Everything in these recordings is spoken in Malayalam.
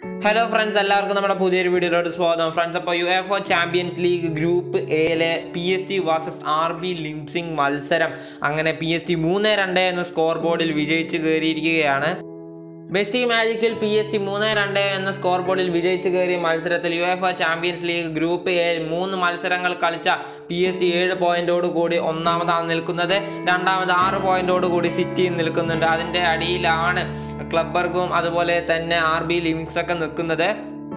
ഹലോ ഫ്രണ്ട്സ് എല്ലാവർക്കും നമ്മുടെ പുതിയൊരു വീഡിയോയിലോട്ട് സ്വാഗതം ഫ്രണ്ട്സ് അപ്പോൾ UEFA Champions League group എയിലെ P S G versus R B Leipzig മത്സരം അങ്ങനെ പി എസ് ടി മൂന്ന് രണ്ട് എന്ന സ്കോർ ബോർഡിൽ വിജയിച്ച് കയറിയിരിക്കുകയാണ് മെസ്സി മാജിക്കിൽ പി എസ് ടി മൂന്ന് രണ്ട് എന്ന സ്കോർ ബോർഡിൽ വിജയിച്ച് കയറിയ മത്സരത്തിൽ UEFA Champions League group A മൂന്ന് മത്സരങ്ങൾ കളിച്ച പി എസ് ടി ഏഴ് പോയിന്റോട് കൂടി ഒന്നാമതാണ് നിൽക്കുന്നത് രണ്ടാമത് ആറ് പോയിന്റോട് കൂടി സിറ്റിയും നിൽക്കുന്നുണ്ട് അതിൻ്റെ അടിയിലാണ് ക്ലബ്ബർഗും അതുപോലെ തന്നെ ആർ ബി ലിമിക്സ് ഒക്കെ നിൽക്കുന്നത്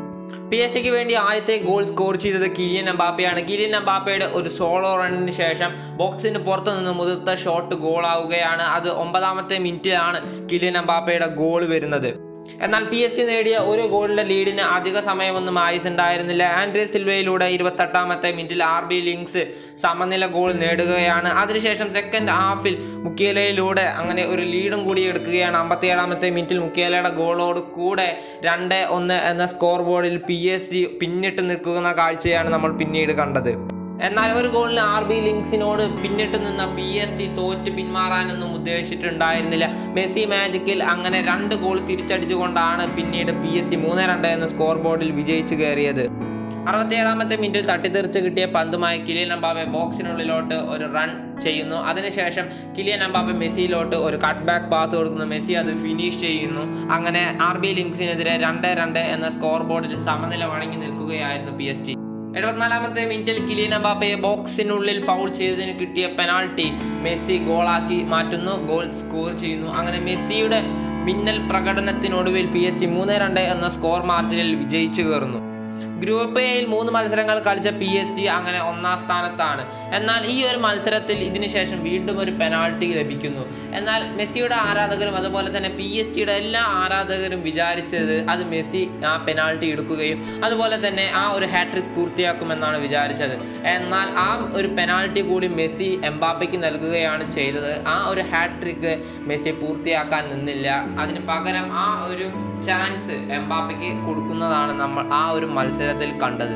പി എസ് ടിക്ക് വേണ്ടി ആദ്യത്തെ ഗോൾ സ്കോർ ചെയ്തത് കിലിയൻ എംബാപ്പയാണ് കിലിയൻ എംബാപ്പയുടെ ഒരു സോളോ റണ്ണിന് ശേഷം ബോക്സിന് പുറത്തു നിന്ന് മുതിർത്ത ഷോട്ട് ഗോളാവുകയാണ് അത് ഒമ്പതാമത്തെ മിനിറ്റിലാണ് കിലിയൻ എംബാപ്പയുടെ ഗോൾ വരുന്നത് എന്നാൽ പി എസ് ടി നേടിയ ഒരു ഗോളിന്റെ ലീഡിന് അധിക സമയമൊന്നും ആയുസുണ്ടായിരുന്നില്ല ആൻഡ്രിയ സിൽവയിലൂടെ ഇരുപത്തെട്ടാമത്തെ മിനിറ്റിൽ ആർ ബി ലിങ്സ് സമനില ഗോൾ നേടുകയാണ് അതിനുശേഷം സെക്കൻഡ് ഹാഫിൽ മുക്കിയലയിലൂടെ അങ്ങനെ ഒരു ലീഡും കൂടി എടുക്കുകയാണ് അമ്പത്തിയേഴാമത്തെ മിനിറ്റിൽ മുക്കിയലയുടെ ഗോളോട് കൂടെ രണ്ട് ഒന്ന് എന്ന സ്കോർ ബോർഡിൽ പി എസ് ജി പിന്നിട്ട് നിൽക്കുന്ന കാഴ്ചയാണ് നമ്മൾ പിന്നീട് കണ്ടത് എന്നാൽ ഒരു ഗോളിന് ആർ ബി ലിങ്സിനോട് പിന്നിട്ട് നിന്ന പി എസ് ടി തോറ്റ് പിന്മാറാനൊന്നും ഉദ്ദേശിച്ചിട്ടുണ്ടായിരുന്നില്ല മെസ്സി മാജിക്കിൽ അങ്ങനെ രണ്ട് ഗോൾ തിരിച്ചടിച്ചുകൊണ്ടാണ് പിന്നീട് പി എസ് ടി മൂന്ന് രണ്ട് എന്ന സ്കോർ ബോർഡിൽ വിജയിച്ചു കയറിയത് അറുപത്തിയേഴാമത്തെ മിനിറ്റിൽ തട്ടിത്തെറിച്ച് കിട്ടിയ പന്തുമായി കിലിയൻ അമ്പാബെ ബോക്സിനുള്ളിലോട്ട് ഒരു റൺ ചെയ്യുന്നു അതിനുശേഷം കിലിയൻ അമ്പാബെ മെസ്സിയിലോട്ട് ഒരു കട്ട് ബാക്ക് പാസ് കൊടുക്കുന്നു മെസ്സി അത് ഫിനിഷ് ചെയ്യുന്നു അങ്ങനെ ആർ ബി ലിങ്സിനെതിരെ രണ്ട് രണ്ട് എന്ന സ്കോർ ബോർഡിൽ സമനില വഴങ്ങി നിൽക്കുകയായിരുന്നു പി എസ് ടി എഴുപത്തിനാലാമത്തെ മിനിറ്റിൽ കിലിയൻ എംബാപ്പയെ ബോക്സിനുള്ളിൽ ഫൗൾ ചെയ്തതിന് കിട്ടിയ പെനാൾട്ടി മെസ്സി ഗോളാക്കി മാറ്റുന്നു ഗോൾ സ്കോർ ചെയ്യുന്നു അങ്ങനെ മെസ്സിയുടെ മിന്നൽ പ്രകടനത്തിനൊടുവിൽ പി എസ് ടി മൂന്ന് രണ്ട് എന്ന സ്കോർ മാർജിനിൽ വിജയിച്ചു കയറുന്നു ഗ്രൂപ്പ് എയിൽ മൂന്ന് മത്സരങ്ങൾ കളിച്ച പി എസ് ഡി അങ്ങനെ ഒന്നാം സ്ഥാനത്താണ് എന്നാൽ ഈ ഒരു മത്സരത്തിൽ ഇതിനുശേഷം വീണ്ടും ഒരു പെനാൾട്ടി ലഭിക്കുന്നു എന്നാൽ മെസ്സിയുടെ ആരാധകരും അതുപോലെ തന്നെ പി എസ് ടിയുടെ എല്ലാ ആരാധകരും വിചാരിച്ചത് അത് മെസ്സി ആ പെനാൾട്ടി എടുക്കുകയും അതുപോലെ തന്നെ ആ ഒരു ഹാട്രിക് പൂർത്തിയാക്കുമെന്നാണ് വിചാരിച്ചത് എന്നാൽ ആ ഒരു പെനാൾട്ടി കൂടി മെസ്സി എംബാപ്പയ്ക്ക് നൽകുകയാണ് ചെയ്തത് ആ ഒരു ഹാട്രിക്ക് മെസ്സി പൂർത്തിയാക്കാൻ നിന്നില്ല അതിന് പകരം ആ ഒരു ചാൻസ് എംബാപ്പയ്ക്ക് കൊടുക്കുന്നതാണ് നമ്മൾ ആ ഒരു മത്സരത്തിൽ കണ്ടത്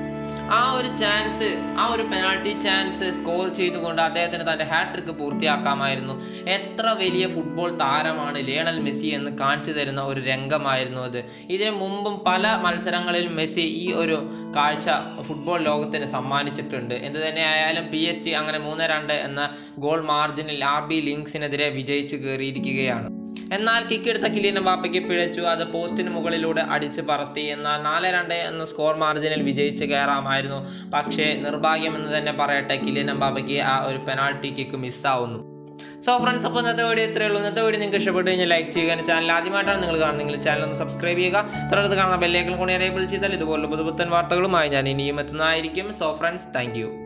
ആ ഒരു ചാൻസ് ആ ഒരു പെനാൾട്ടി ചാൻസ് സ്കോർ ചെയ്തുകൊണ്ട് അദ്ദേഹത്തിന് തൻ്റെ ഹാട്രിക്ക് പൂർത്തിയാക്കാമായിരുന്നു എത്ര വലിയ ഫുട്ബോൾ താരമാണ് ലിയണൽ മെസ്സി എന്ന് കാണിച്ചു തരുന്ന ഒരു രംഗമായിരുന്നു അത് ഇതിനു മുമ്പും പല മത്സരങ്ങളിൽ മെസ്സി ഈ ഒരു കാഴ്ച ഫുട്ബോൾ ലോകത്തിന് സമ്മാനിച്ചിട്ടുണ്ട് എന്ത് തന്നെയായാലും പി എസ് ടി അങ്ങനെ മൂന്ന് രണ്ട് എന്ന ഗോൾ മാർജിനിൽ ആർ ബി ലിങ്സിനെതിരെ വിജയിച്ചു കയറിയിരിക്കുകയാണ് എന്നാൽ കിക്ക് എടുത്ത കിലിയൻ എംബാപ്പയ്ക്ക് പിഴച്ചു അത് പോസ്റ്റിന് മുകളിലൂടെ അടിച്ച് പറത്തി എന്നാൽ നാല് രണ്ട് എന്ന സ്കോർ മാർജിനിൽ വിജയിച്ച് കയറാമായിരുന്നു പക്ഷേ നിർഭാഗ്യം എന്ന് തന്നെ പറയട്ടെ കിലിയൻ എംബാപ്പയ്ക്ക് ആ ഒരു പെനാൾട്ടി കിക്ക് മിസ്സാവുന്നു സോ ഫ്രണ്ട്സ് അപ്പോൾ ഇന്നത്തെ വീഡിയോ ഇത്രയേ ഉള്ളൂ ഇന്നത്തെ വീഡിയോ നിങ്ങൾക്ക് ഇഷ്ടപ്പെട്ട് കഴിഞ്ഞാൽ ലൈക്ക് ചെയ്യുക ചാനൽ ആദ്യമായിട്ടാണ് നിങ്ങൾ കാണുന്നതെങ്കിൽ ചാനൽ ഒന്ന് സബ്സ്ക്രൈബ് ചെയ്യുക തുടർന്ന് കാണുന്ന ബെല്ലേക്കൽ കൂടി എനേബിൾ ചെയ്താൽ ഇതുപോലുള്ള പുതുപുത്തൻ വാർത്തകളുമായി ഞാൻ ഇനിയും എത്തുന്നതായിരിക്കും സോ ഫ്രണ്ട്സ് താങ്ക്